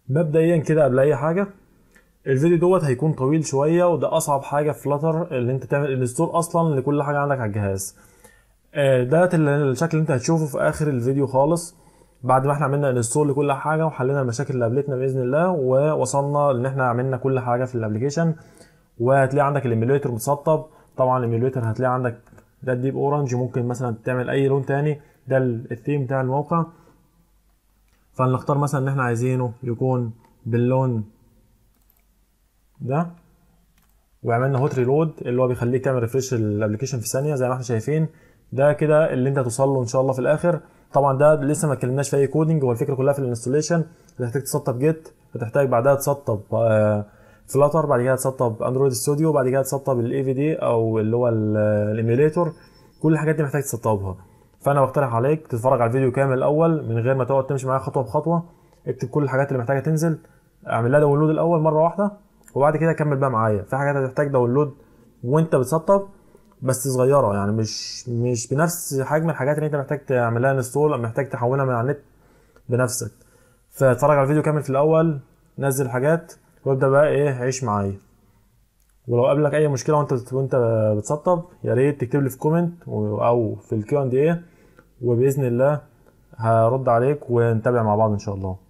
مبدئيا كده قبل اي حاجه الفيديو دوت هيكون طويل شويه وده اصعب حاجه في فلاتر اللي انت تعمل انستول اصلا لكل حاجه عندك على الجهاز آه، ده ال- الشكل اللي انت هتشوفه في اخر الفيديو خالص بعد ما احنا عملنا انستول لكل حاجه وحلينا المشاكل اللي قابلتنا باذن الله ووصلنا ان احنا عملنا كل حاجه في الابلكيشن وهتلاقي عندك الايميوليتور متسطب طبعا الايميوليتور هتلاقي عندك ده الديب اورنج ممكن مثلا تعمل اي لون تاني ده ال- الثيم بتاع الموقع فنختار مثلا ان احنا عايزينه يكون باللون ده وعملنا هوت ريلود اللي هو بيخليك تعمل ريفريش الابلكيشن في ثانيه زي ما احنا شايفين ده كده اللي انت هتوصل له ان شاء الله في الاخر طبعا ده لسه ما اتكلمناش في اي كودنج هو الفكره كلها في الانستوليشن هتحتاج تسطب جيت هتحتاج بعدها تسطب فلاتر بعد كده تسطب اندرويد ستوديو بعد كده تسطب الاي في دي او اللي هو الايميوليتور كل الحاجات دي محتاج تسطبها فانا بقترح عليك تتفرج على الفيديو كامل الاول من غير ما تقعد تمشي معايا خطوه بخطوه اكتب كل الحاجات اللي محتاجه تنزل اعمل لها داونلود الاول مره واحده وبعد كده كمل بقى معايا في حاجات هتحتاج داونلود وانت بتسطب بس صغيره يعني مش مش بنفس حجم الحاجات اللي انت محتاج تعمل لها انستول او محتاج تحولها من على النت بنفسك فاتفرج على الفيديو كامل في الاول نزل الحاجات وابدا بقى ايه عيش معايا ولو قابلك اي مشكله وانت وانت بتسطب يا ريت تكتب لي في كومنت او في الكيو اند ايه وباذن الله هرد عليك ونتابع مع بعض ان شاء الله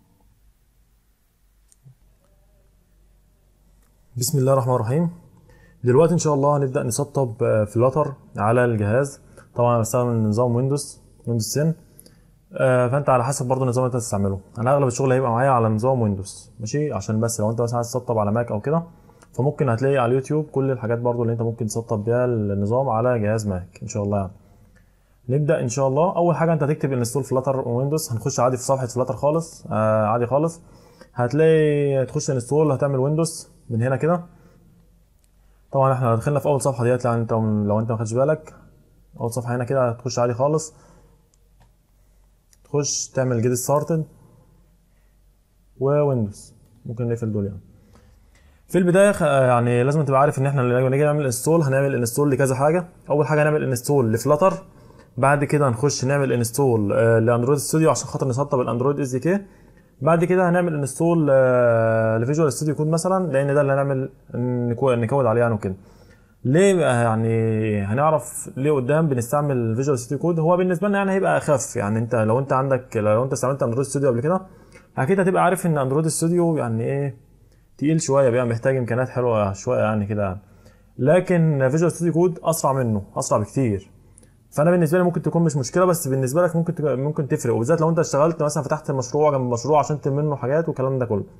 بسم الله الرحمن الرحيم دلوقتي ان شاء الله هنبدا نسطب فلاتر على الجهاز طبعا انا بستخدم نظام ويندوز ويندوز 10 آه، فانت على حسب برضه النظام اللي انت تستعمله انا اغلب الشغل هيبقى معايا على نظام ويندوز ماشي عشان بس لو انت مثلا عايز تسطب على ماك او كده فممكن هتلاقي على اليوتيوب كل الحاجات برضه اللي انت ممكن تسطب بيها النظام على جهاز ماك ان شاء الله يعني نبدا ان شاء الله اول حاجه انت هتكتب انستول فلاتر ويندوز هنخش عادي في صفحه فلاتر خالص آه عادي خالص هتلاقي تخش انستول هتعمل ويندوز من هنا كده طبعا احنا دخلنا في اول صفحه ديت يعني انت لو انت ما خدتش بالك اول صفحه هنا كده هتخش عادي خالص تخش تعمل جيت ستارتد وويندوز ممكن نقفل دول يعني في البدايه خ- يعني لازم تبقى عارف ان احنا لما نيجي نعمل انستول هنعمل انستول لكذا حاجه اول حاجه هنعمل انستول لفلاتر بعد كده هنخش نعمل انستول لاندرويد ستوديو عشان خاطر نسطب الاندرويد اس دي كي بعد كده هنعمل انستول لفيجوال ستوديو كود مثلا لان ده اللي هنعمل نكو- نكود عليه يعني وكده ليه بقى يعني هنعرف ليه قدام بنستعمل فيجوال ستوديو كود هو بالنسبه لنا يعني هيبقى اخف يعني انت لو انت عندك لو انت استعملت اندرويد ستوديو قبل كده اكيد هتبقى عارف ان اندرويد ستوديو يعني ايه تقيل شويه بقى محتاج امكانيات حلوه شويه يعني كده يعني. لكن فيجوال ستوديو كود اسرع منه اسرع بكتير فانا بالنسبه لي ممكن تكون مش مشكله بس بالنسبه لك ممكن تك- ممكن تفرق وبالذات لو انت اشتغلت مثلا فتحت مشروع جنب مشروع عشان تلم منه حاجات والكلام ده كله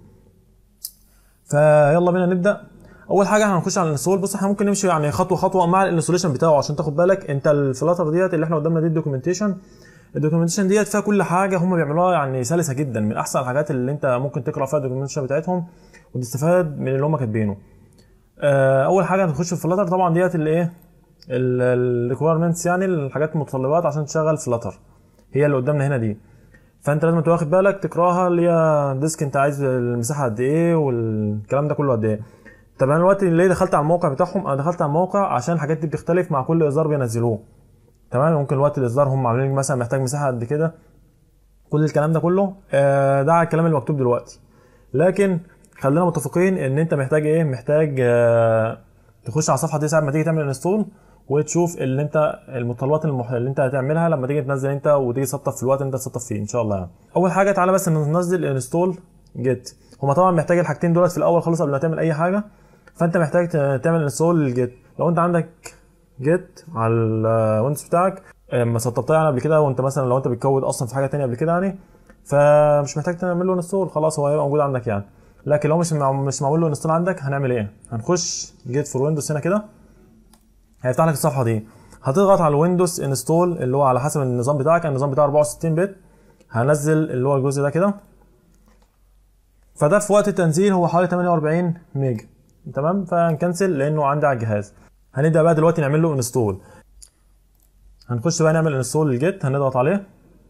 فيلا بينا نبدا اول حاجه احنا هنخش على الانستول بص احنا ممكن نمشي يعني خطوه خطوه مع الانستوليشن بتاعه عشان تاخد بالك انت الفلاتر ديت اللي احنا قدامنا دي الدوكيومنتيشن الدوكيومنتيشن ديت فيها كل حاجه هم بيعملوها يعني سلسه جدا من احسن الحاجات اللي انت ممكن تقرا فيها الدوكيومنتيشن بتاعتهم وتستفاد من اللي هم كاتبينه آه، اول حاجه هنخش في فلاتر طبعا ديت اللي ايه الريكويرمنتس يعني الحاجات المتطلبات عشان تشغل فلاتر هي اللي قدامنا هنا دي فانت لازم تبقى واخد بالك تقراها اللي هي ديسك انت عايز المساحه قد ايه والكلام ده كله قد ايه طب انا دلوقتي ليه دخلت على الموقع بتاعهم انا دخلت على الموقع عشان الحاجات دي بتختلف مع كل اصدار بينزلوه تمام ممكن وقت الاصدار هم عاملين مثلا محتاج مساحه قد كده كل الكلام ده كله آه، ده على الكلام المكتوب دلوقتي لكن خلينا متفقين ان انت محتاج ايه محتاج آه، تخش على الصفحه دي ساعه ما تيجي تعمل انستول وتشوف اللي انت المتطلبات المح... اللي انت هتعملها لما تيجي تنزل انت وتيجي تسطب في الوقت اللي انت تسطب فيه ان شاء الله يعني. اول حاجه تعالى بس ننزل انستول جيت هما طبعا محتاج الحاجتين دولت في الاول خالص قبل ما تعمل اي حاجه فانت محتاج ت- تعمل انستول للجيت لو انت عندك جيت على الويندوز بتاعك اما سطبتها يعني قبل كده وانت مثلا لو انت بتكود اصلا في حاجه تانية قبل كده يعني فمش محتاج تعمل له انستول خلاص هو هيبقى موجود عندك يعني لكن لو مش مع- مش معمول له انستول عندك هنعمل ايه هنخش جيت فور ويندوز هنا كده هيفتح لك الصفحه دي هتضغط على الويندوز انستول اللي هو على حسب النظام بتاعك النظام بتاعه 64 بت هنزل اللي هو الجزء ده كده فده في وقت التنزيل هو حوالي 48 ميجا تمام فهنكنسل لانه عندي على الجهاز هنبدا بقى دلوقتي نعمل له انستول هنخش بقى نعمل انستول للجيت هنضغط عليه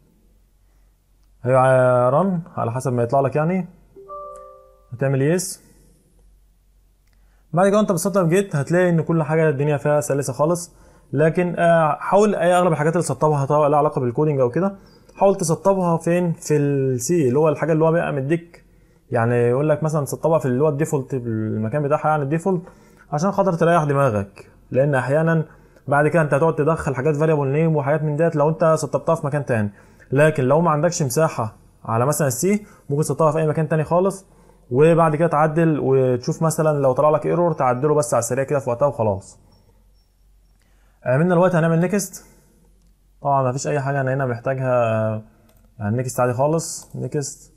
هي رن على حسب ما يطلع لك يعني هتعمل يس بعد كده انت بتسطب جيت هتلاقي ان كل حاجه الدنيا فيها سلسه خالص لكن آه، حاول اي اغلب الحاجات اللي تسطبها طبعا لها علاقه بالكودينج او كده حاول تسطبها فين في السي اللي هو الحاجه اللي هو بقى مديك يعني يقول لك مثلا تسطبها في اللي هو الديفولت المكان بتاعها يعني الديفولت عشان خاطر تريح دماغك لان احيانا بعد كده انت هتقعد تدخل حاجات فاريبل نيم وحاجات من ديت لو انت سطبتها في مكان تاني لكن لو ما عندكش مساحه على مثلا السي ممكن تسطبها في اي مكان تاني خالص وبعد كده تعدل وتشوف مثلا لو طلع لك ايرور تعدله بس على السريع كده في وقتها وخلاص عملنا دلوقتي هنعمل نيكست طبعا ما فيش اي حاجه انا هنا محتاجها يعني نيكست عادي خالص نيكست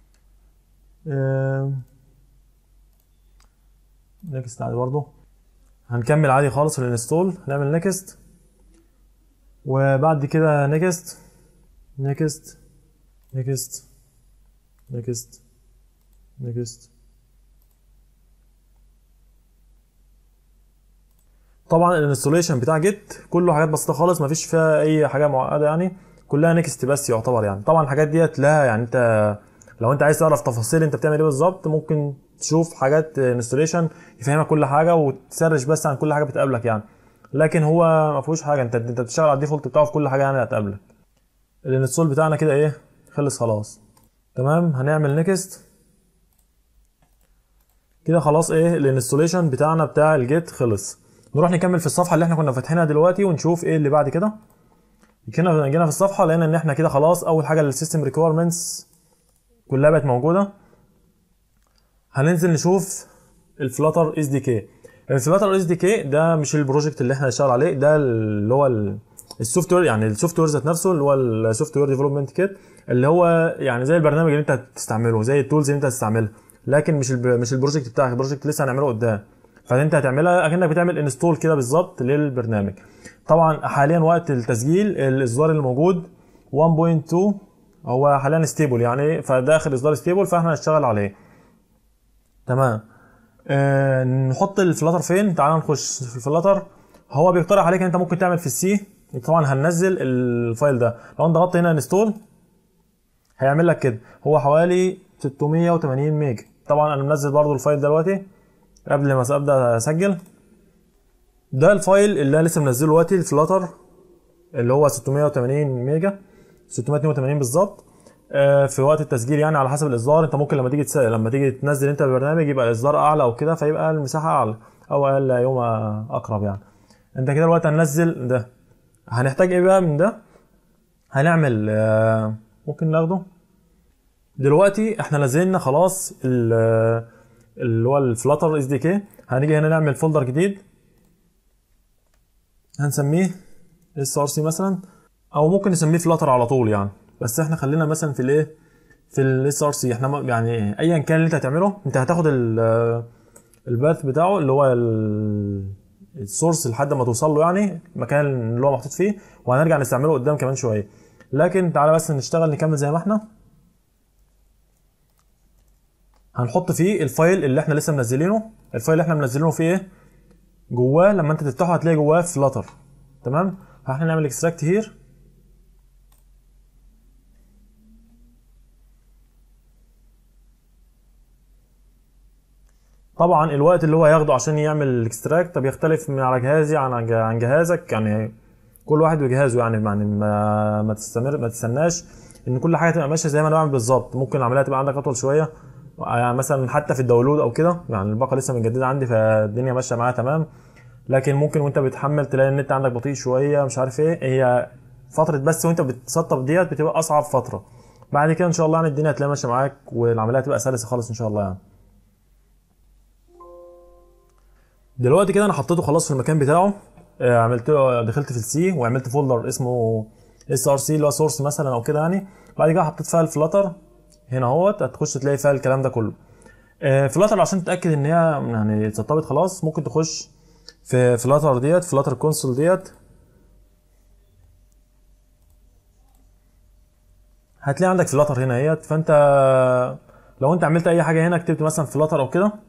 نيكست عادي برضه هنكمل عادي خالص في الانستول هنعمل نيكست وبعد كده نيكست نيكست نيكست نيكست نيكست طبعا الانستوليشن بتاع جيت كله حاجات بسيطه خالص مفيش فيها اي حاجه معقده يعني كلها نيكست بس يعتبر يعني طبعا الحاجات ديت لا يعني انت لو انت عايز تعرف تفاصيل انت بتعمل ايه بالظبط ممكن تشوف حاجات انستوليشن يفهمك كل حاجه وتسرش بس عن كل حاجه بتقابلك يعني لكن هو ما فيهوش حاجه انت انت بتشتغل على الديفولت بتاعه في كل حاجه يعني هتقابلك الانستول بتاعنا كده ايه خلص خلاص تمام هنعمل نيكست كده خلاص ايه الانستوليشن بتاعنا بتاع الجيت خلص نروح نكمل في الصفحه اللي احنا كنا فاتحينها دلوقتي ونشوف ايه اللي بعد كده جينا جينا في الصفحه لقينا ان احنا كده خلاص اول حاجه السيستم ريكويرمنتس كلها بقت موجوده هننزل نشوف الفلاتر اس دي كي الفلاتر اس دي كي ده مش البروجكت اللي احنا هنشتغل عليه ده اللي هو السوفت وير يعني السوفت وير ذات نفسه اللي هو السوفت وير ديفلوبمنت كيت اللي هو يعني زي البرنامج اللي انت هتستعمله زي التولز اللي انت هتستعملها لكن مش الب... مش البروجكت بتاعك البروجكت لسه هنعمله قدام فانت هتعملها اكنك بتعمل انستول كده بالظبط للبرنامج طبعا حاليا وقت التسجيل الاصدار اللي موجود 1.2 هو حاليا ستيبل يعني فده اخر اصدار ستيبل فاحنا هنشتغل عليه تمام آه نحط الفلاتر فين تعال نخش في الفلاتر هو بيقترح عليك ان انت ممكن تعمل في السي طبعا هننزل الفايل ده لو انت ضغطت هنا انستول هيعمل لك كده هو حوالي 680 ميجا طبعا انا منزل برضو الفايل دلوقتي قبل ما ابدا اسجل ده الفايل اللي انا لسه منزله دلوقتي الفلاتر اللي هو 680 ميجا 682 بالظبط في وقت التسجيل يعني على حسب الاصدار انت ممكن لما تيجي تس... لما تيجي تنزل انت البرنامج يبقى الاصدار اعلى او كده فيبقى المساحه اعلى او اقل يوم اقرب يعني انت كده دلوقتي هننزل ده هنحتاج ايه بقى من ده هنعمل ممكن ناخده دلوقتي احنا نزلنا خلاص اللي هو الفلاتر اس دي كي هنيجي هنا نعمل فولدر جديد هنسميه اس ار سي مثلا او ممكن نسميه فلاتر على طول يعني بس احنا خلينا مثلا في الايه في الاس ار سي احنا يعني ايا كان اللي انت هتعمله انت هتاخد الباث بتاعه اللي هو السورس لحد ما توصل له يعني المكان اللي هو محطوط فيه وهنرجع نستعمله قدام كمان شويه لكن تعالى بس نشتغل نكمل زي ما احنا هنحط فيه الفايل اللي احنا لسه منزلينه الفايل اللي احنا منزلينه فيه ايه جواه لما انت تفتحه هتلاقي جواه فلاتر تمام احنا نعمل اكستراكت هير طبعا الوقت اللي هو هياخده عشان يعمل الاكستراكت بيختلف من على جهازي عن عن جهازك يعني كل واحد وجهازه يعني يعني ما ما تستمر ما تستناش ان كل حاجه تبقى ماشيه زي ما انا بعمل بالظبط ممكن العمليه تبقى عندك اطول شويه يعني مثلا حتى في الداونلود او كده يعني الباقه لسه متجدده عندي فالدنيا ماشيه معايا تمام لكن ممكن وانت بتحمل تلاقي النت عندك بطيء شويه مش عارف ايه هي فتره بس وانت بتسطب ديت بتبقى اصعب فتره بعد كده ان شاء الله يعني الدنيا هتلاقيها ماشيه معاك والعمليه هتبقى سلسه خالص ان شاء الله يعني دلوقتي كده انا حطيته خلاص في المكان بتاعه عملت له دخلت في السي وعملت فولدر اسمه اس ار سي اللي هو سورس مثلا او كده يعني بعد كده حطيت فيها الفلاتر هنا اهوت هتخش تلاقي فيها الكلام ده كله فلاتر عشان تتاكد ان هي يعني اتسطبت خلاص ممكن تخش في فلاتر ديت فلاتر كونسول ديت هتلاقي عندك فلاتر هنا اهيت فانت لو انت عملت اي حاجه هنا كتبت مثلا فلاتر او كده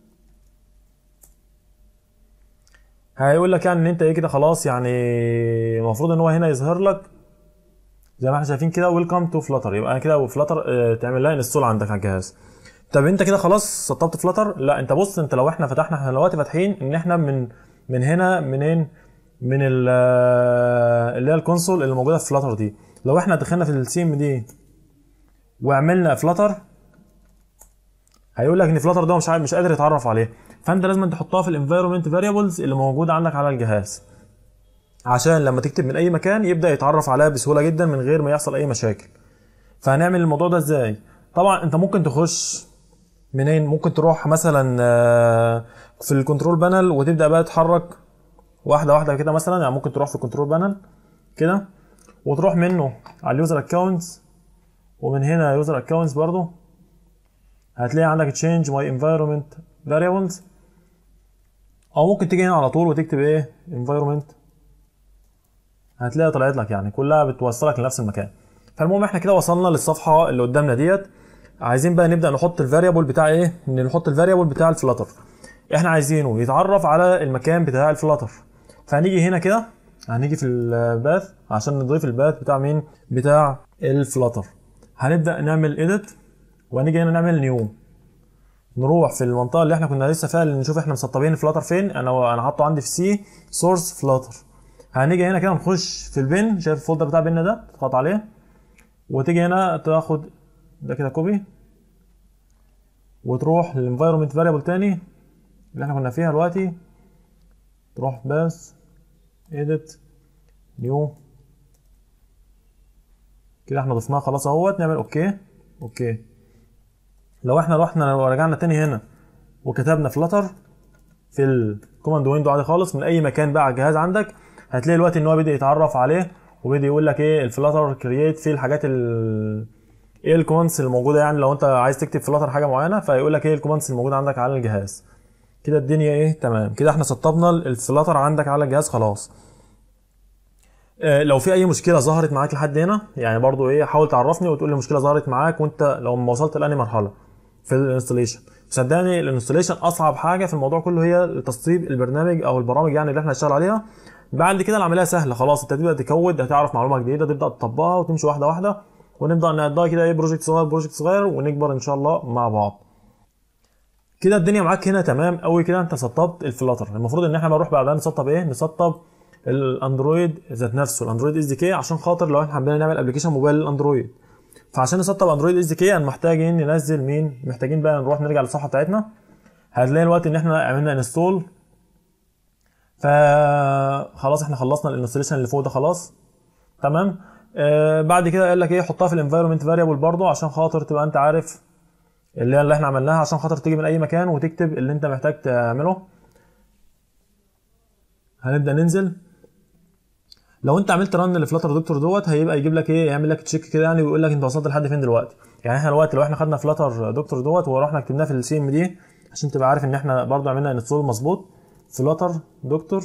هيقول لك يعني ان انت ايه كده خلاص يعني المفروض ان هو هنا يظهر لك زي ما احنا شايفين كده ويلكم تو فلاتر يبقى كده فلاتر اه تعمل لها انستول عندك على الجهاز طب انت كده خلاص سطبت فلاتر لا انت بص انت لو احنا فتحنا احنا دلوقتي فاتحين ان احنا من من هنا منين من اللي هي الكونسول اللي موجوده في فلاتر دي لو احنا دخلنا في السي ام دي وعملنا فلاتر هيقول لك ان فلاتر ده مش عارف مش قادر يتعرف عليه فانت لازم تحطها في الانفايرمنت فاريبلز اللي موجوده عندك على الجهاز عشان لما تكتب من اي مكان يبدا يتعرف عليها بسهوله جدا من غير ما يحصل اي مشاكل فهنعمل الموضوع ده ازاي طبعا انت ممكن تخش منين ممكن تروح مثلا آه، في الكنترول بانل وتبدا بقى تتحرك واحده واحده كده مثلا يعني ممكن تروح في الكنترول بانل كده وتروح منه على اليوزر اكونتس ومن هنا يوزر اكونتس برضو هتلاقي عندك change my environment variables او ممكن تيجي هنا على طول وتكتب ايه environment هتلاقيها طلعت لك يعني كلها بتوصلك لنفس المكان فالمهم احنا كده وصلنا للصفحه اللي قدامنا ديت عايزين بقى نبدا نحط الفاريبل بتاع ايه ان نحط الفاريبل بتاع الفلاتر احنا عايزينه يتعرف على المكان بتاع الفلاتر فهنيجي هنا كده هنيجي في الباث عشان نضيف الباث بتاع مين بتاع الفلاتر هنبدا نعمل edit وهنيجي هنا نعمل نيو نروح في المنطقه اللي احنا كنا لسه فيها اللي نشوف احنا مسطبين الفلاتر فين انا انا حاطه عندي في سي سورس فلاتر هنيجي هنا كده نخش في البن شايف الفولدر بتاع البن ده تضغط عليه وتيجي هنا تاخد ده كده كوبي وتروح للانفايرمنت فاريبل تاني اللي احنا كنا فيها دلوقتي تروح بس edit نيو كده احنا ضفناها خلاص اهوت نعمل اوكي اوكي لو احنا رحنا لو رجعنا تاني هنا وكتبنا فلتر في الكوماند ويندو عادي خالص من اي مكان بقى على الجهاز عندك هتلاقي الوقت ان هو بدا يتعرف عليه وبدا يقول لك ايه الفلاتر كرييت فيه الحاجات ال ايه الكوماندز اللي موجوده يعني لو انت عايز تكتب فلاتر حاجه معينه فيقول لك ايه الكوماندز الموجوده عندك على الجهاز كده الدنيا ايه تمام كده احنا سطبنا الفلاتر عندك على الجهاز خلاص آه، لو في اي مشكله ظهرت معاك لحد هنا يعني برضو ايه حاول تعرفني وتقول لي المشكله ظهرت معاك وانت لو ما وصلت لاني مرحله في الانستليشن صدقني الانستليشن اصعب حاجه في الموضوع كله هي تسطيب البرنامج او البرامج يعني اللي احنا هنشتغل عليها بعد كده العمليه سهله خلاص انت تبدا تكود هتعرف معلومه جديده تبدا تطبقها وتمشي واحده واحده ونبدا نقضيها كده ايه بروجكت صغير بروجكت صغير ونكبر ان شاء الله مع بعض كده الدنيا معاك هنا تمام قوي كده انت سطبت الفلاتر المفروض ان احنا نروح بعدها نسطب ايه نسطب الاندرويد ذات نفسه الاندرويد اس دي كي عشان خاطر لو احنا حابين نعمل ابلكيشن موبايل للاندرويد فعشان نسطب اندرويد اس دي كي محتاجين ننزل مين محتاجين بقى نروح نرجع للصفحه بتاعتنا هتلاقي الوقت ان احنا عملنا انستول فخلاص احنا خلصنا الانستليشن اللي فوق ده خلاص تمام آه بعد كده قال لك ايه حطها في الانفايرمنت فاريبل برضو عشان خاطر تبقى انت عارف اللي هي اللي احنا عملناها عشان خاطر تيجي من اي مكان وتكتب اللي انت محتاج تعمله هنبدا ننزل لو انت عملت رن لفلاتر دكتور دوت هيبقى يجيب لك ايه يعمل لك تشيك كده يعني ويقول لك انت وصلت لحد فين دلوقتي يعني احنا دلوقتي لو احنا خدنا فلاتر دكتور دوت ورحنا كتبناه في السي ام دي عشان تبقى عارف ان احنا برضو عملنا انستول مظبوط فلاتر دكتور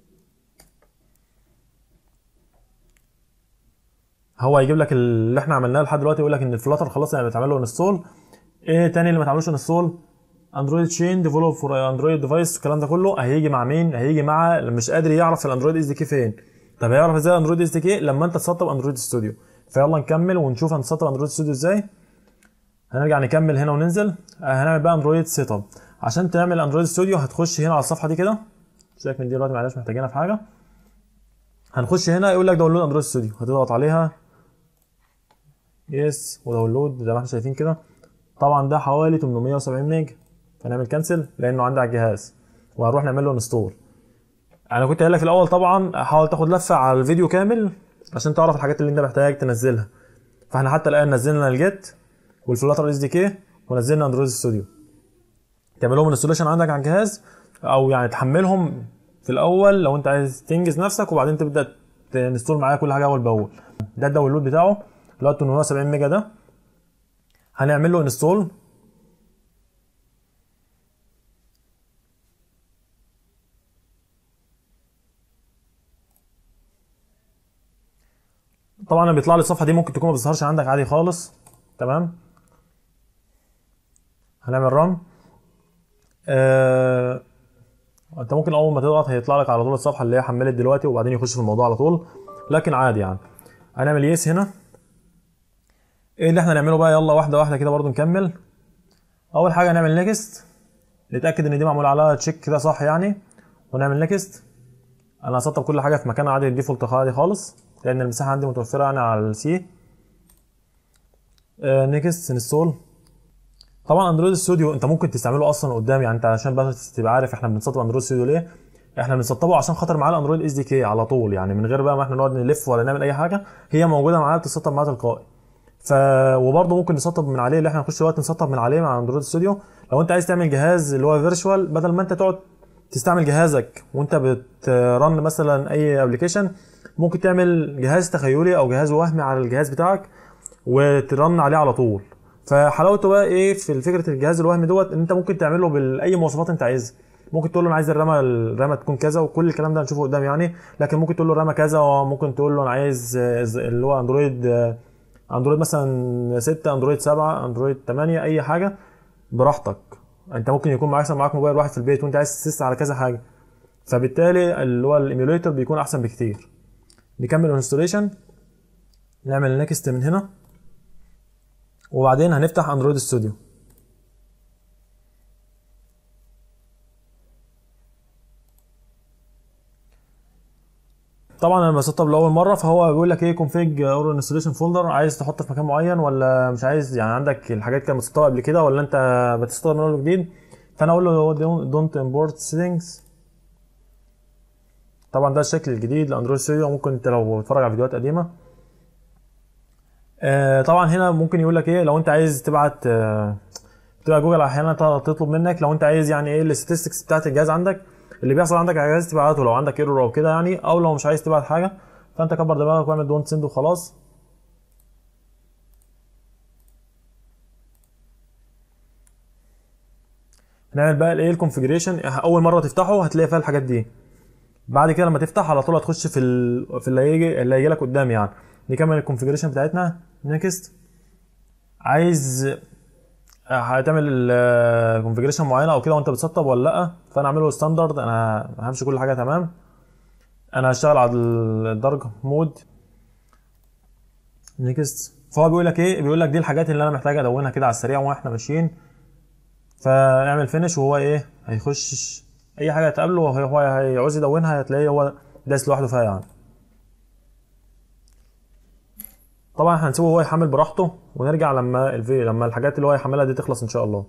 هو هيجيب لك اللي احنا عملناه لحد دلوقتي يقول لك ان الفلاتر خلاص يعني بتعمل له انستول ايه تاني اللي ما تعملوش انستول اندرويد تشين ديفلوب فور اندرويد ديفايس الكلام ده كله هيجي مع مين هيجي مع اللي مش قادر يعرف الاندرويد اس دي كي فين طب هيعرف ازاي اندرويد اس دي كي لما انت تسطب اندرويد ستوديو فيلا نكمل ونشوف هنسطب اندرويد ستوديو ازاي هنرجع نكمل هنا وننزل آه، هنعمل بقى اندرويد سيت اب عشان تعمل اندرويد ستوديو هتخش هنا على الصفحه دي كده سيبك من دي دلوقتي معلش محتاجينها في حاجه هنخش هنا يقول لك داونلود اندرويد ستوديو هتضغط عليها يس وداونلود زي ما احنا شايفين كده طبعا ده حوالي 870 ميجا فنعمل كنسل لانه عندي على الجهاز وهنروح نعمل له انستول انا كنت قايل لك في الاول طبعا حاول تاخد لفه على الفيديو كامل عشان تعرف الحاجات اللي انت محتاج تنزلها فاحنا حتى الان نزلنا الجيت والفلاتر اس دي كي ونزلنا اندرويد ستوديو تعمل لهم انستوليشن عندك على الجهاز او يعني تحملهم في الاول لو انت عايز تنجز نفسك وبعدين تبدا تنستول معايا كل حاجه اول باول ده الداونلود بتاعه اللي هو 870 ميجا ده هنعمل له انستول طبعا انا بيطلع لي الصفحه دي ممكن تكون ما بتظهرش عندك عادي خالص تمام هنعمل رن آه... انت ممكن اول ما تضغط هيطلع لك على طول الصفحه اللي هي حملت دلوقتي وبعدين يخش في الموضوع على طول لكن عادي يعني هنعمل يس هنا ايه اللي احنا نعمله بقى يلا واحده واحده كده برضو نكمل اول حاجه نعمل نيكست نتاكد ان دي معمول عليها تشيك كده صح يعني ونعمل نيكست انا هسطب كل حاجه في مكان عادي الديفولت عادي خالص لان المساحه عندي متوفره يعني على السي نيكست انستول طبعا اندرويد ستوديو انت ممكن تستعمله اصلا قدام يعني انت عشان بس تبقى عارف احنا بنسطب اندرويد ستوديو ليه احنا بنسطبه عشان خاطر معاه الاندرويد اس دي كي على طول يعني من غير بقى ما احنا نقعد نلف ولا نعمل اي حاجه هي موجوده معاه بتسطب معاه تلقائي ف وبرضه ممكن نسطب من عليه اللي احنا نخش دلوقتي نسطب من عليه مع اندرويد ستوديو لو انت عايز تعمل جهاز اللي هو فيرتشوال بدل ما انت تقعد تستعمل جهازك وانت بترن مثلا اي ابلكيشن ممكن تعمل جهاز تخيلي او جهاز وهمي على الجهاز بتاعك وترن عليه على طول فحلاوته بقى ايه في فكره الجهاز الوهمي دوت ان انت ممكن تعمله باي مواصفات انت عايزها ممكن تقول له انا عايز الرامه الرامه تكون كذا وكل الكلام ده هنشوفه قدام يعني لكن ممكن تقول له الرامه كذا وممكن تقول له انا عايز اللي هو اندرويد اندرويد مثلا 6 اندرويد 7 اندرويد 8 اي حاجه براحتك انت ممكن يكون معاك معاك موبايل واحد في البيت وانت عايز تسيس على كذا حاجه فبالتالي اللي هو الايميوليتر بيكون احسن بكتير نكمل الانستوليشن نعمل نكست من هنا وبعدين هنفتح اندرويد ستوديو طبعا انا بسطب لاول مره فهو بيقول لك ايه كونفيج اور انستليشن فولدر عايز تحطه في مكان معين ولا مش عايز يعني عندك الحاجات كانت مسطبه قبل كده ولا انت بتسطب من اول وجديد فانا اقول له دونت امبورت سيتنجز طبعا ده الشكل الجديد لاندرويد ستوديو ممكن انت لو بتتفرج على فيديوهات قديمه آه طبعا هنا ممكن يقول لك ايه لو انت عايز تبعت آه تبقى جوجل احيانا تطلب منك لو انت عايز يعني ايه الستاتستكس بتاعت الجهاز عندك اللي بيحصل عندك على الجهاز تبعته لو عندك ايرور او كده يعني او لو مش عايز تبعت حاجه فانت كبر دماغك واعمل دونت سند وخلاص نعمل بقى الايه الكونفجريشن اول مره تفتحه هتلاقي فيها الحاجات دي بعد كده لما تفتح على طول هتخش في ال... في اللي هيجي اللي هيجي لك قدام يعني نكمل الكونفجريشن بتاعتنا نيكست عايز هتعمل كونفجريشن معينه او كده وانت بتسطب ولا لا فانا اعمله ستاندرد انا همشي كل حاجه تمام انا هشتغل على الدرج مود نيكست فهو بيقول لك ايه بيقول لك دي الحاجات اللي انا محتاج ادونها كده على السريع واحنا ماشيين فاعمل فينش وهو ايه هيخش اي حاجه تقابله هو هيعوز يدونها هتلاقيه هو دايس لوحده فيها يعني طبعا احنا هنسيبه هو يحمل براحته ونرجع لما الفي لما الحاجات اللي هو يحملها دي تخلص ان شاء الله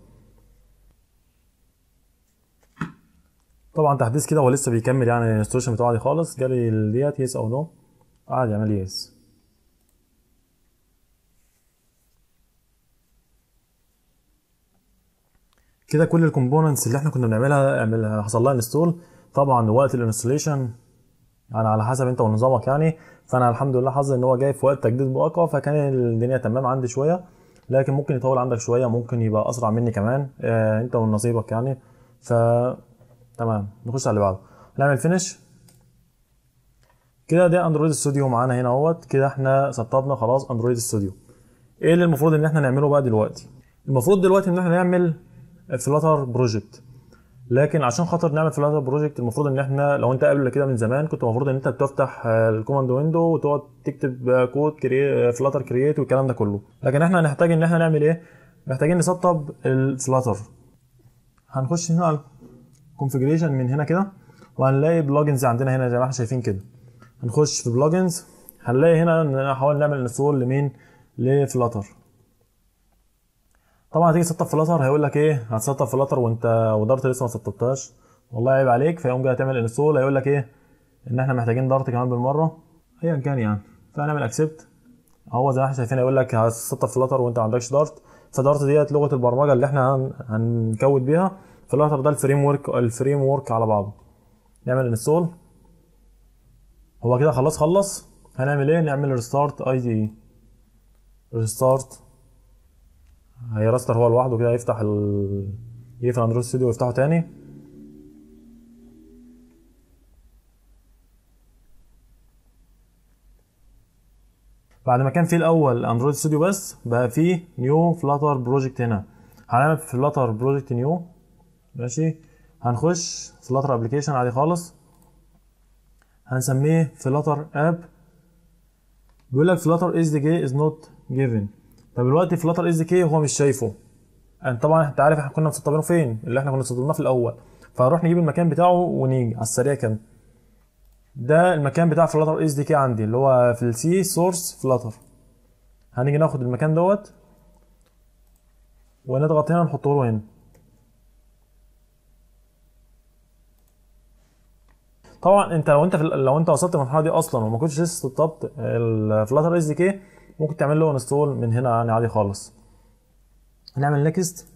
طبعا تحديث كده هو لسه بيكمل يعني الانستروشن بتاعه عادي خالص جالي ديت يس او نو قعد يعمل يس كده كل الكومبوننتس اللي احنا كنا بنعملها حصل لها انستول طبعا وقت الانستليشن يعني على حسب انت ونظامك يعني فانا الحمد لله حظي ان هو جاي في وقت تجديد مؤقت فكان الدنيا تمام عندي شويه لكن ممكن يطول عندك شويه ممكن يبقى اسرع مني كمان اه انت ونصيبك يعني ف تمام نخش على اللي بعده نعمل فينش كده ده اندرويد ستوديو معانا هنا اهوت كده احنا سطبنا خلاص اندرويد ستوديو ايه اللي المفروض ان احنا نعمله بقى دلوقتي المفروض دلوقتي ان احنا نعمل فلاتر بروجكت لكن عشان خاطر نعمل فلاتر بروجكت المفروض ان احنا لو انت قبل كده من زمان كنت المفروض ان انت بتفتح الكوماند ويندو وتقعد تكتب كود كري... فلاتر كرييت والكلام ده كله لكن احنا هنحتاج ان احنا نعمل ايه محتاجين نسطب الفلاتر هنخش هنا على الكونفجريشن من هنا كده وهنلاقي بلجنز عندنا هنا زي ما احنا شايفين كده هنخش في بلجنز هنلاقي هنا ان نحاول نعمل انستول لمين لفلاتر طبعا هتيجي تسطب فلاتر هيقول لك ايه هتسطب فلاتر وانت ودارت لسه ما سطبتهاش والله عيب عليك فيقوم جاي تعمل انستول هيقول لك ايه ان احنا محتاجين دارت كمان بالمره ايا كان يعني فهنعمل اكسبت هو زي ما احنا شايفين هيقول لك هتسطب فلاتر وانت ما عندكش دارت فدارت ديت لغه البرمجه اللي احنا هنكود بيها فلاتر ده الفريم ورك الفريم ورك على بعضه نعمل انستول هو كده خلاص خلص هنعمل ايه نعمل ريستارت اي دي ريستارت هيرستر هو لوحده كده يفتح ال يقفل اندرويد ستوديو ويفتحه تاني بعد ما كان في الاول اندرويد ستوديو بس بقى فيه نيو فلاتر بروجكت هنا هنعمل فلاتر بروجكت نيو ماشي هنخش فلاتر ابلكيشن عادي خالص هنسميه فلاتر اب بيقول لك فلاتر اس دي كي از نوت جيفن طب دلوقتي فلاتر اس دي كي هو مش شايفه يعني طبعا انت عارف احنا كنا مسطبينه فين اللي احنا كنا مسطبينه في الاول فهنروح نجيب المكان بتاعه ونيجي على السريع كده ده المكان بتاع فلاتر اس دي كي عندي اللي هو في السي سورس فلاتر هنيجي ناخد المكان دوت ونضغط هنا نحطه له هنا طبعا انت لو انت في لو انت وصلت للمرحله دي اصلا وما كنتش لسه سطبت الفلاتر اس دي كي ممكن تعمل له انستول من هنا يعني عادي خالص هنعمل نيكست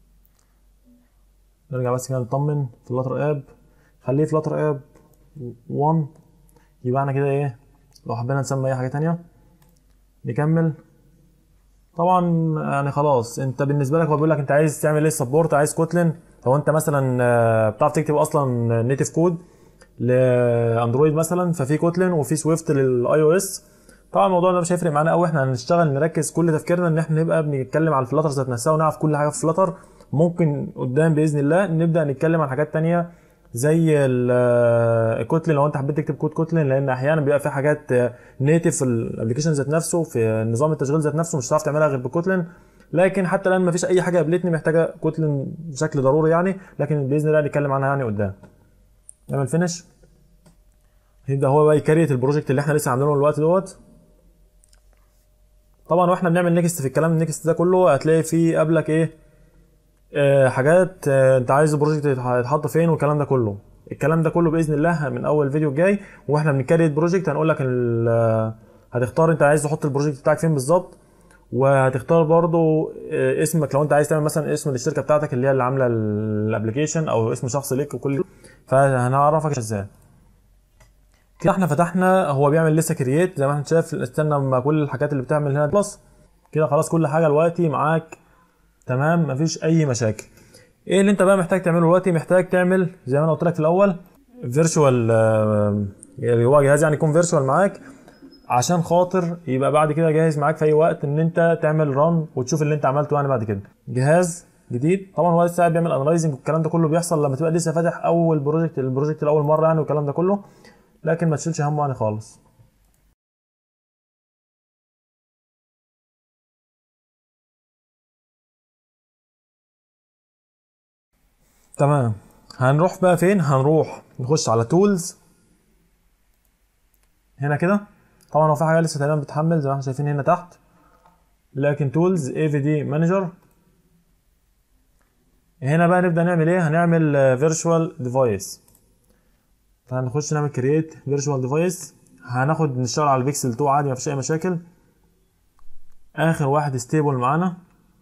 نرجع بس كده نطمن فلاتر اب خليه فلاتر اب 1 يبقى احنا كده ايه لو حبينا نسمي اي حاجه تانية نكمل طبعا يعني خلاص انت بالنسبه لك هو بيقول لك انت عايز تعمل ايه سبورت عايز كوتلين لو انت مثلا آه، بتعرف تكتب اصلا نيتف كود لاندرويد مثلا ففي كوتلين وفي سويفت للاي او اس طبعا الموضوع ده مش هيفرق معانا قوي احنا هنشتغل نركز كل تفكيرنا ان احنا نبقى بنتكلم على الفلاتر ذات نفسها ونعرف كل حاجه في فلاتر ممكن قدام باذن الله نبدا نتكلم عن حاجات تانية زي الكوتلين لو انت حبيت تكتب كود كوتلين لان احيانا بيبقى في حاجات نيتف في الابلكيشن ذات نفسه في نظام التشغيل ذات نفسه مش هتعرف تعملها غير بكوتلين لكن حتى الان مفيش اي حاجه قابلتني محتاجه كوتلين بشكل ضروري يعني لكن باذن الله نتكلم عنها يعني قدام نعمل فينش يبدا هو بقى يكريت البروجكت اللي احنا لسه عاملينه الوقت دوت طبعا واحنا بنعمل نيكست في الكلام النيكست ده كله هتلاقي فيه قبلك ايه آه حاجات آه انت عايز البروجكت يتحط فين والكلام ده كله الكلام ده كله باذن الله من اول فيديو الجاي واحنا بنكريت بروجكت هنقول لك ال- هتختار انت عايز تحط البروجكت بتاعك فين بالظبط وهتختار برضو آه، اسمك لو انت عايز تعمل مثلا اسم للشركه بتاعتك اللي هي اللي عامله الابلكيشن او اسم شخص ليك وكل فهنعرفك ازاي كده احنا فتحنا هو بيعمل لسه كرييت زي ما احنا شايف استنى لما كل الحاجات اللي بتعمل هنا خلاص كده خلاص كل حاجه دلوقتي معاك تمام مفيش اي مشاكل ايه اللي انت بقى محتاج تعمله دلوقتي محتاج تعمل زي ما انا قلت لك في الاول فيرتشوال اللي هو جهاز يعني يكون فيرتشوال معاك عشان خاطر يبقى بعد كده جاهز معاك في اي وقت ان انت تعمل ران وتشوف اللي انت عملته يعني بعد كده جهاز جديد طبعا هو لسه قاعد بيعمل انلايزنج والكلام ده كله بيحصل لما تبقى لسه فاتح اول بروجكت البروجكت لاول مره يعني والكلام ده كله لكن ما تشيلش همه يعني خالص تمام هنروح بقى فين هنروح نخش على تولز هنا كده طبعا هو في حاجه لسه تقريبا بتحمل زي ما احنا شايفين هنا تحت لكن تولز اي في دي مانجر هنا بقى نبدا نعمل ايه هنعمل فيرتشوال ديفايس فهنخش نعمل كرييت فيرتشوال ديفايس هناخد نشتغل على البيكسل 2 عادي مفيش اي مشاكل اخر واحد ستيبل معانا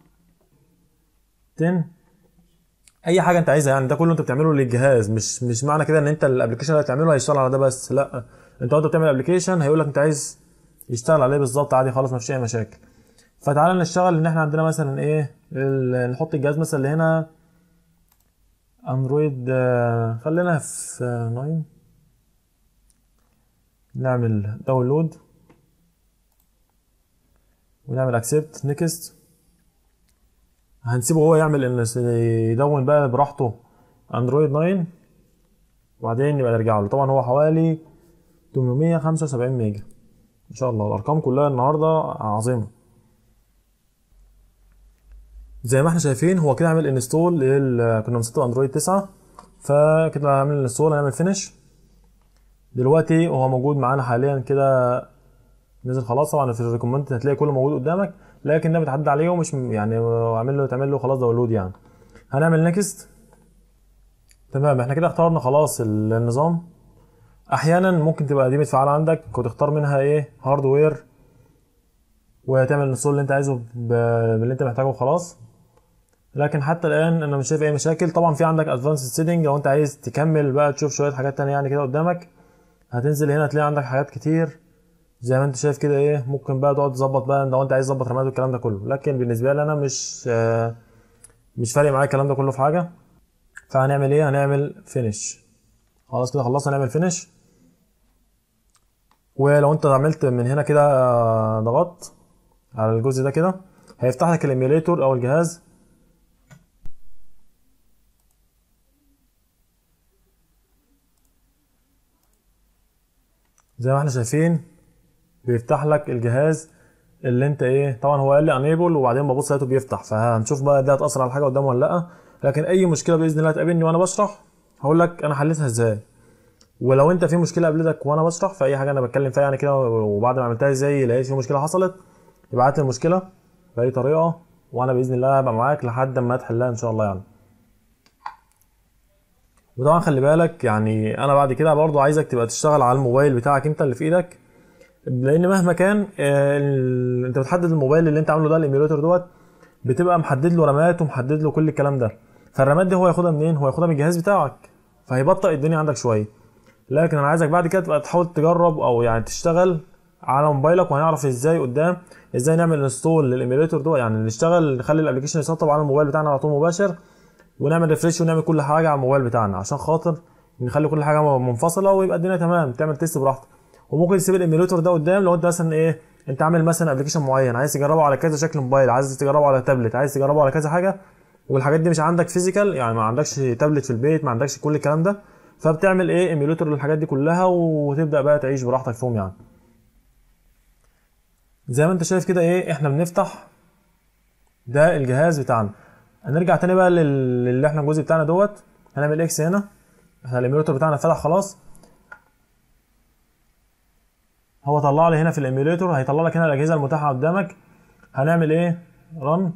10 اي حاجه انت عايزها يعني ده كله انت بتعمله للجهاز مش مش معنى كده ان انت الابلكيشن اللي هتعمله هيشتغل على ده بس لا انت وانت بتعمل ابلكيشن هيقول لك انت عايز يشتغل عليه بالظبط عادي خالص مفيش اي مشاكل فتعالى نشتغل ان احنا عندنا مثلا ايه ال- نحط الجهاز مثلا اللي هنا اندرويد آه، خلينا في آه، 9 نعمل داونلود ونعمل اكسبت نيكست هنسيبه هو يعمل إن- يدون بقى براحته اندرويد 9 وبعدين يبقى نرجع له طبعا هو حوالي 875 ميجا ان شاء الله الارقام كلها النهارده عظيمه زي ما احنا شايفين هو كده عامل انستول لل كنا مسطب اندرويد 9 فكده عامل انستول هنعمل فينش دلوقتي هو موجود معانا حاليا كده نزل خلاص طبعا في الريكومنت هتلاقي كله موجود قدامك لكن ده بتعدي عليه ومش م- يعني عامل له تعمل له خلاص داونلود يعني هنعمل نيكست تمام احنا كده اخترنا خلاص ال- النظام احيانا ممكن تبقى دي متفعله عندك وتختار منها ايه هاردوير وتعمل الانستول اللي انت عايزه ب- باللي انت محتاجه وخلاص لكن حتى الان انا مش شايف اي مشاكل طبعا في عندك ادفانسد سيتنج لو انت عايز تكمل بقى تشوف شويه حاجات تانية يعني كده قدامك هتنزل هنا تلاقي عندك حاجات كتير زي ما انت شايف كده ايه ممكن بقى تقعد تظبط بقى لو انت عايز تظبط رمات والكلام ده كله لكن بالنسبه لي انا مش آه، مش فارق معايا الكلام ده كله في حاجه فهنعمل ايه هنعمل فينش خلاص كده خلصنا نعمل فينش ولو انت عملت من هنا كده آه، ضغطت على الجزء ده كده هيفتح لك الايميوليتور او الجهاز زي ما احنا شايفين بيفتح لك الجهاز اللي انت ايه طبعا هو قال لي انيبل وبعدين ببص لقيته بيفتح فهنشوف بقى ده هتاثر على حاجه قدامه ولا لا لكن اي مشكله باذن الله تقابلني وانا بشرح هقول لك انا حليتها ازاي ولو انت في مشكله قابلتك وانا بشرح في اي حاجه انا بتكلم فيها يعني كده وبعد ما عملتها ازاي لقيت في مشكله حصلت ابعت لي المشكله باي طريقه وانا باذن الله هبقى معاك لحد ما تحلها ان شاء الله يعني وطبعا خلي بالك يعني انا بعد كده برضو عايزك تبقى تشتغل على الموبايل بتاعك انت اللي في ايدك لان مهما كان آه، ال- انت بتحدد الموبايل اللي انت عامله ده الايميوليتور دوت بتبقى محدد له رامات ومحدد له كل الكلام ده فالرامات دي هو ياخدها منين هو ياخدها من الجهاز بتاعك فهيبطئ الدنيا عندك شويه لكن انا عايزك بعد كده تبقى تحاول تجرب او يعني تشتغل على موبايلك وهنعرف ازاي قدام ازاي نعمل انستول للايميوليتور ده يعني نشتغل نخلي الابلكيشن يسطب على الموبايل بتاعنا على طول مباشر ونعمل ريفريش ونعمل كل حاجه على الموبايل بتاعنا عشان خاطر نخلي كل حاجه منفصله ويبقى الدنيا تمام تعمل تيست براحتك وممكن تسيب الايميوليتور ده قدام لو انت مثلا ايه انت عامل مثلا ابلكيشن معين عايز تجربه على كذا شكل موبايل عايز تجربه على تابلت عايز تجربه على كذا حاجه والحاجات دي مش عندك فيزيكال يعني ما عندكش تابلت في البيت ما عندكش كل الكلام ده فبتعمل ايه ايميوليتور للحاجات دي كلها وتبدا بقى تعيش براحتك فيهم يعني زي ما انت شايف كده ايه احنا بنفتح ده الجهاز بتاعنا هنرجع تاني بقى لل- للي احنا الجزء بتاعنا دوت هنعمل اكس هنا احنا الايميوليتور بتاعنا فتح خلاص هو طلع لي هنا في الايميوليتور هيطلع لك هنا الاجهزه المتاحه قدامك هنعمل ايه رن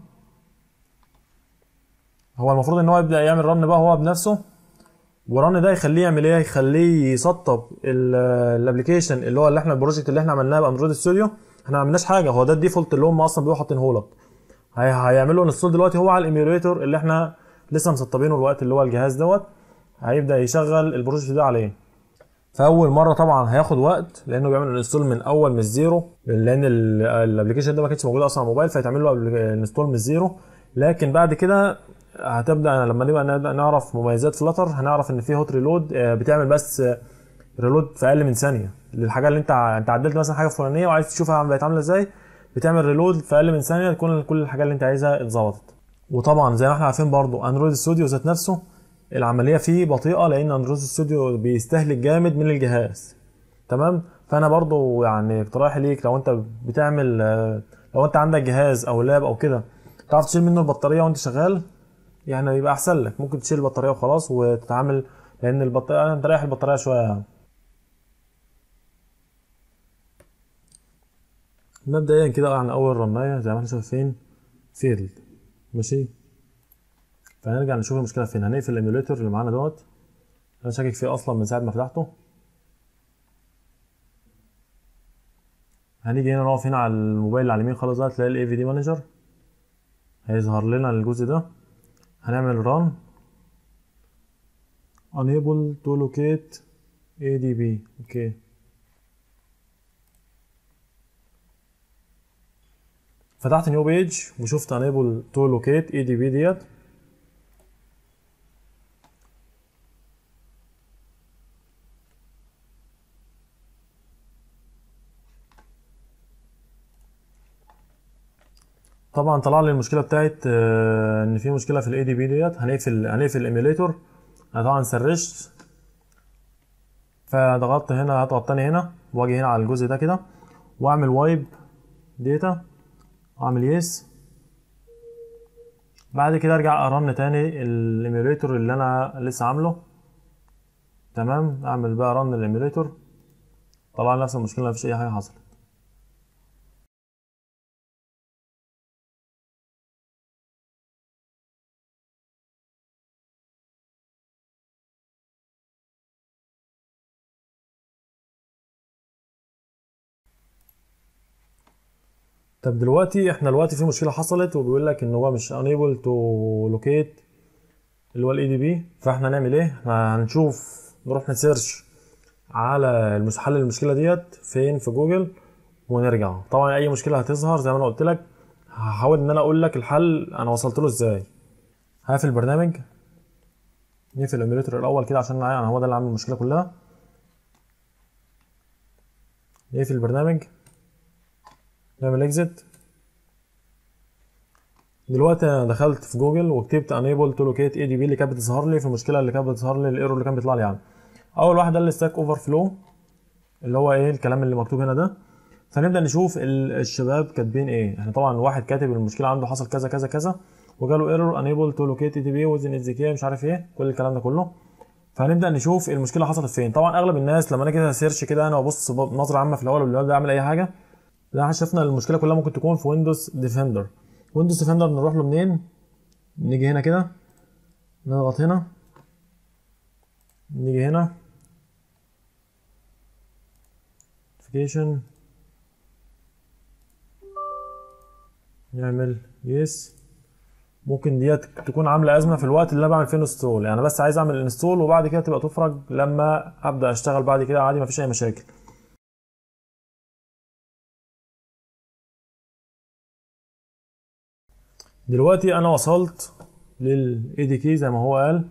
هو المفروض ان هو يبدا يعمل رن بقى هو بنفسه ورن ده يخليه يعمل ايه يخليه يسطب الابلكيشن اللي هو اللي احنا البروجكت اللي احنا عملناه باندرويد ستوديو احنا ما عملناش حاجه هو ده الديفولت اللي هم اصلا بيبقوا حاطينه لك هي هيعملوا انستول دلوقتي هو على الايميوليتور اللي احنا لسه مسطبينه الوقت اللي هو الجهاز دوت هيبدا يشغل البروجكت ده عليه فاول مره طبعا هياخد وقت لانه بيعمل انستول من اول من الزيرو لان الابلكيشن ده ما كانش موجود اصلا على الموبايل فيتعمل له انستول من الزيرو لكن بعد كده هتبدا لما نبقى نبدأ نعرف مميزات فلاتر هنعرف ان في هوت ريلود آه، بتعمل بس ريلود في اقل من ثانيه للحاجه اللي انت ع- انت عدلت مثلا حاجه فلانيه وعايز تشوفها بقت عامله ازاي بتعمل ريلود في اقل من ثانيه تكون كل الحاجه اللي انت عايزها اتظبطت وطبعا زي ما احنا عارفين برضو اندرويد ستوديو ذات نفسه العمليه فيه بطيئه لان اندرويد ستوديو بيستهلك جامد من الجهاز تمام فانا برضو يعني اقتراحي ليك لو انت بتعمل آه، لو انت عندك جهاز او لاب او كده تعرف تشيل منه البطاريه وانت شغال يعني يبقى احسن لك ممكن تشيل البطاريه وخلاص وتتعامل لان البطاريه انت رايح البطاريه شويه يعني مبدئيا كده يعني اول رنايه زي ما احنا شايفين فيلد ماشي فهنرجع نشوف المشكله فين هنقفل الايميوليتور اللي معانا دوت انا شاكك فيه اصلا من ساعه ما فتحته هنيجي هنا نقف هنا على الموبايل اللي على اليمين خالص ده تلاقي الاي في دي مانجر هيظهر لنا الجزء ده هنعمل run unable to locate adb اوكي فتحت نيو بيج وشفت unable to locate adb ديت طبعا طلع لي المشكله بتاعت آه، ان في مشكله في الاي دي بي ديت هنقفل هنقفل الايميوليتور انا طبعا سرشت فضغطت هنا هضغط تاني هنا واجي هنا على الجزء ده كده واعمل وايب داتا واعمل يس بعد كده ارجع ارن تاني الايميوليتور اللي انا لسه عامله تمام اعمل بقى رن الايميوليتور طلع لي نفس المشكله مفيش اي حاجه حصلت طب دلوقتي احنا دلوقتي في مشكله حصلت وبيقول لك ان هو مش unable to locate اللي هو الاي دي بي فاحنا هنعمل ايه احنا هنشوف نروح نسيرش على المس- حل المشكله ديت فين في جوجل ونرجع طبعا اي مشكله هتظهر زي ما انا قلت لك هحاول ان انا اقول لك الحل انا وصلت له ازاي هقفل البرنامج نقفل الايميوليتور الاول كده عشان يعني هو ده اللي عامل المشكله كلها نقفل البرنامج نعمل اكزit دلوقتي انا دخلت في جوجل وكتبت unable to locate ADB اللي كانت بتظهر لي في المشكله اللي كانت بتظهر لي الايرور اللي كان بيطلع لي يعني اول واحد ده الستاك اوفر فلو اللي هو ايه الكلام اللي مكتوب هنا ده فنبدا نشوف ال- الشباب كاتبين ايه احنا طبعا واحد كاتب المشكله عنده حصل كذا كذا كذا وجاله ايرور unable to locate ADB within SDK مش عارف ايه كل الكلام ده كله فهنبدا نشوف المشكله حصلت فين طبعا اغلب الناس لما انا كده سيرش كده انا وابص بنظره عامه في الاول قبل ما ابدا اعمل اي حاجه لا احنا شفنا المشكله كلها ممكن تكون في ويندوز ديفندر ويندوز ديفندر نروح له منين نيجي هنا كده نضغط هنا نيجي هنا notification نعمل يس ممكن ديت تكون عامله ازمه في الوقت اللي انا بعمل فيه انستول يعني بس عايز اعمل انستول وبعد كده تبقى تفرج لما ابدا اشتغل بعد كده عادي مفيش اي مشاكل دلوقتي انا وصلت للاي دي كي زي ما هو قال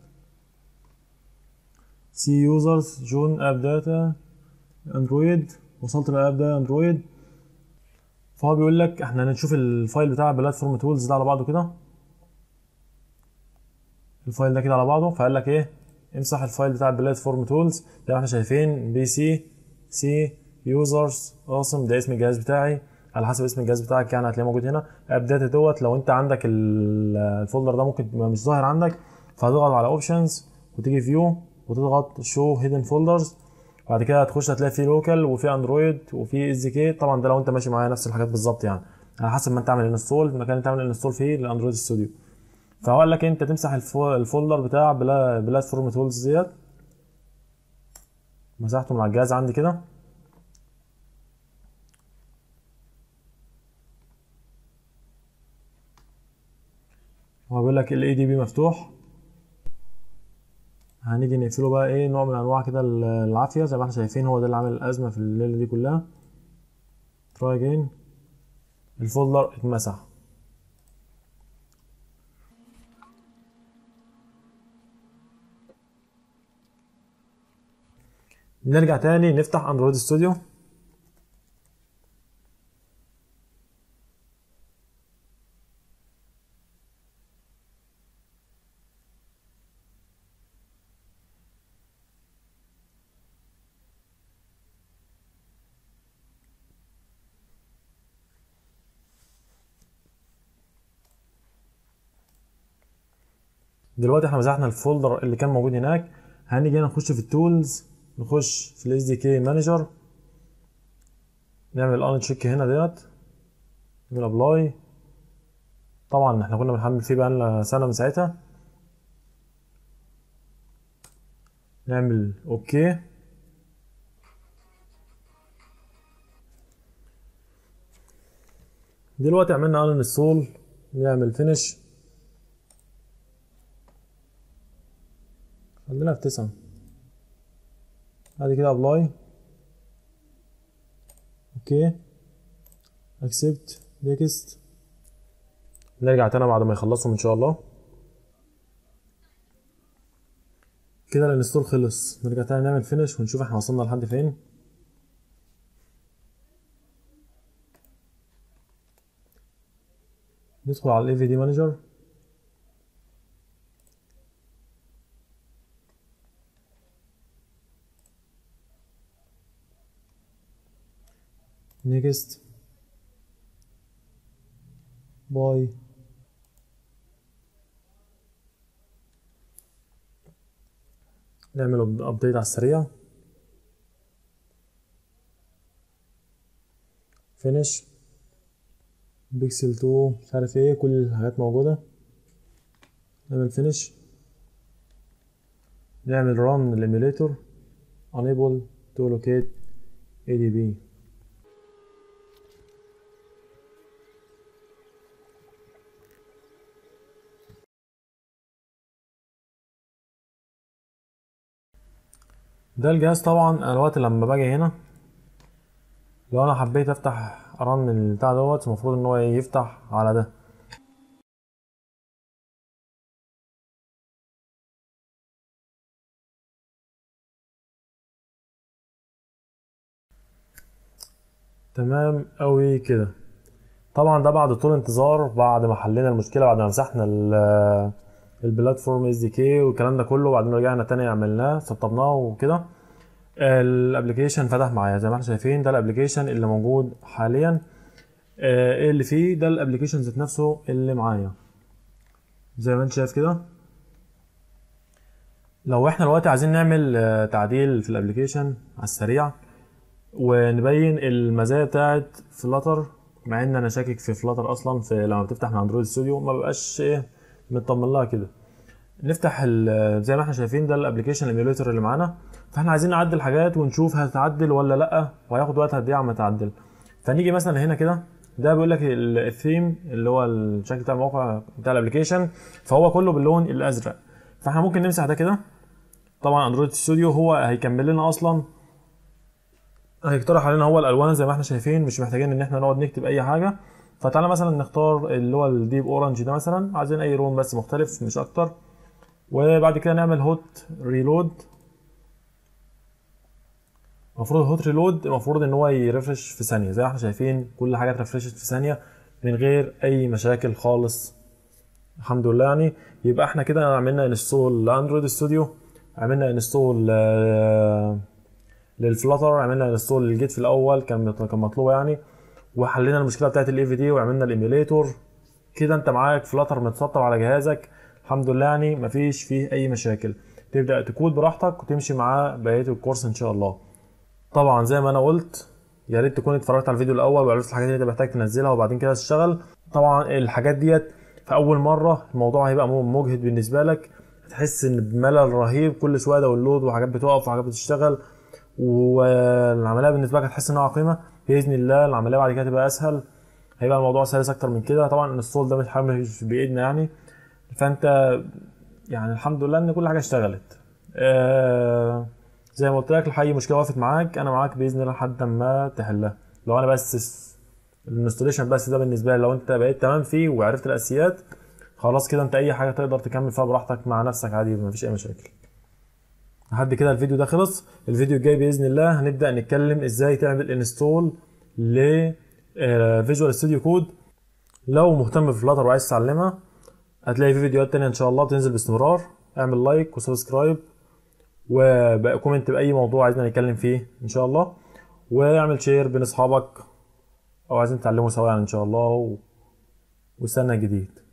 سي يوزرز جون اب داتا اندرويد وصلت للاب ده اندرويد فهو بيقول لك احنا هنشوف الفايل بتاع بلاتفورم تولز ده على بعضه كده الفايل ده كده على بعضه فقال لك ايه امسح الفايل بتاع البلاتفورم تولز زي ما احنا شايفين بي سي سي يوزرز اوسم ده اسم الجهاز بتاعي على حسب اسم الجهاز بتاعك يعني هتلاقيه موجود هنا اب داتا دوت لو انت عندك الفولدر ده ممكن يبقى مش ظاهر عندك فهتضغط على اوبشنز وتيجي فيو وتضغط شو هيدن فولدرز بعد كده هتخش هتلاقي فيه لوكال وفي اندرويد وفي اس دي كي طبعا ده لو انت ماشي معايا نفس الحاجات بالظبط يعني على حسب ما انت عامل انستول المكان اللي انت عامل انستول فيه للاندرويد ستوديو فهو قال لك انت تمسح الفولدر بتاع بلا بلاتفورم تولز ديت مسحته من على الجهاز عندي كده هو بيقول لك الاي دي بي مفتوح هنيجي نقفله بقى ايه نوع من انواع كده العافيه زي ما احنا شايفين هو ده اللي عامل الازمه في الليله دي كلها تراي اجين الفولدر اتمسح نرجع تاني نفتح اندرويد ستوديو دلوقتي احنا مسحنا الفولدر اللي كان موجود هناك هنيجي هنا نخش في التولز نخش في الاس دي كي مانجر نعمل ان تشيك هنا ديت نعمل ابلاي طبعا احنا كنا بنحمل فيه بقالنا سنه من ساعتها نعمل اوكي دلوقتي عملنا ان انستول نعمل فينش خلينا في تسعة بعد كده ابلاي اوكي اكسبت نيكست نرجع تاني بعد ما يخلصهم ان شاء الله كده الانستول خلص نرجع تاني نعمل فينش ونشوف احنا وصلنا لحد فين ندخل على الاي في دي مانجر next باي نعمل ابديت على السريع فينش بيكسل 2 مش عارف ايه كل الحاجات موجوده نعمل فينش نعمل run الايميليتور enable to locate adb ده الجهاز طبعا انا الوقت لما باجي هنا لو انا حبيت افتح ارن البتاع دوت المفروض ان هو يفتح على ده تمام قوي كده طبعا ده بعد طول انتظار بعد ما حلينا المشكله بعد ما مسحنا البلاتفورم اس دي كي والكلام ده كله وبعدين رجعنا تاني عملناه سطبناه وكده الابلكيشن فتح معايا زي ما احنا شايفين ده الابلكيشن اللي موجود حاليا ايه اللي فيه ده الابلكيشن ذات نفسه اللي معايا زي ما انت شايف كده لو احنا دلوقتي عايزين نعمل تعديل في الابلكيشن على السريع ونبين المزايا بتاعت فلاتر مع ان انا شاكك في فلاتر اصلا في لما بتفتح من اندرويد ستوديو ما بقاش ايه مطمن لها كده نفتح ال- زي ما احنا شايفين ده الابلكيشن الايميوليتور اللي معانا فاحنا عايزين نعدل حاجات ونشوف هتتعدل ولا لا وهياخد وقت قد ايه عم تعدل فنيجي مثلا هنا كده ده بيقول لك ال- الثيم اللي هو الشكل بتاع الموقع بتاع الابلكيشن فهو كله باللون الازرق فاحنا ممكن نمسح ده كده طبعا اندرويد ستوديو هو هيكمل لنا اصلا هيقترح علينا هو الالوان زي ما احنا شايفين مش محتاجين ان احنا نقعد نكتب اي حاجه فتعالى مثلا نختار اللي هو الديب اورنج ده مثلا عايزين اي لون بس مختلف مش اكتر وبعد كده نعمل هوت ريلود المفروض هوت ريلود المفروض ان هو يرفرش في ثانيه زي ما احنا شايفين كل حاجه اترفرشت في ثانيه من غير اي مشاكل خالص الحمد لله يعني يبقى احنا كده عملنا انستول لاندرويد ستوديو عملنا انستول للفلاتر عملنا انستول للجيت في الاول كان كان مطلوب يعني وحلينا المشكله بتاعت الاي في دي وعملنا الايميوليتور كده انت معاك فلاتر متسطب على جهازك الحمد لله يعني مفيش فيه اي مشاكل تبدا تكود براحتك وتمشي معاه بقيه الكورس ان شاء الله طبعا زي ما انا قلت يا ريت تكون اتفرجت على الفيديو الاول وعرفت الحاجات اللي انت محتاج تنزلها وبعدين كده تشتغل طبعا الحاجات ديت في اول مره الموضوع هيبقى مجهد بالنسبه لك هتحس ان بملل رهيب كل شويه داونلود وحاجات بتقف وحاجات بتشتغل والعمليه بالنسبه لك هتحس انها عقيمه باذن الله العمليه بعد كده تبقى اسهل هيبقى الموضوع سلس اكتر من كده طبعا الانستول ده مش حاجه مش بايدنا يعني فانت يعني الحمد لله ان كل حاجه اشتغلت آه زي ما قلت لك لو اي مشكله وقفت معاك انا معاك باذن الله لحد ما تحلها لو انا بس الانستوليشن بس ده بالنسبه لي لو انت بقيت تمام فيه وعرفت الاساسيات خلاص كده انت اي حاجه تقدر تكمل فيها براحتك مع نفسك عادي مفيش اي مشاكل لحد كده الفيديو ده خلص الفيديو الجاي باذن الله هنبدا نتكلم ازاي تعمل انستول ل فيجوال ستوديو كود لو مهتم بفلاتر وعايز تتعلمها هتلاقي في فيديوهات تانية ان شاء الله بتنزل باستمرار اعمل لايك وسبسكرايب وبقى كومنت باي موضوع عايزنا نتكلم فيه ان شاء الله واعمل شير بين اصحابك او عايزين تتعلموا سوا يعني ان شاء الله و... واستنى جديد